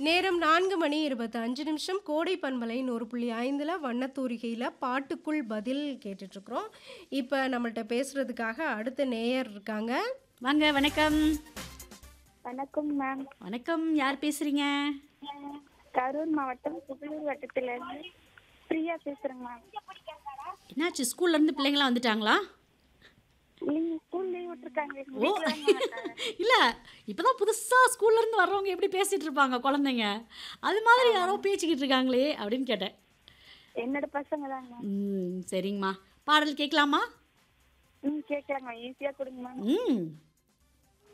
நேரம் நான்கு மணி இருபத்தி அஞ்சு நிமிஷம் கோடை பண்பலை நூறு புள்ளி ஐந்தில் வண்ணத்தூரிகையில் பாட்டுக்குள் பதில் கேட்டுட்ருக்குறோம் இப்போ நம்மள்ட்ட பேசுகிறதுக்காக அடுத்த நேயர் இருக்காங்க வாங்க வணக்கம் வணக்கம் மேம் வணக்கம் யார் பேசுறீங்க கரூர் மாவட்டம் புகழூர் வட்டத்துல இருந்து பிரியா பேசுறேங்க மேம் என்னாச்சு ஸ்கூல்ல இருந்து பிள்ளைங்களாம் வந்துட்டாங்களா நீங்க ஸ்கூல் லீவ் விட்டுருக்காங்க ஓ இல்ல இப்பதான் புதுசா ஸ்கூல்ல இருந்து வர்றவங்க எப்படி பேசிட்டு இருப்பாங்க குழந்தைங்க அது மாதிரி யாரோ பேசிக்கிட்டு இருக்காங்களே அப்படின்னு கேட்டேன் என்னோட பசங்க தாங்க மேம் ம் சரிங்கம்மா பாடல் கேட்கலாமா ம் கேட்கலாங்க ஈஸியா கொடுங்க மேம் ம்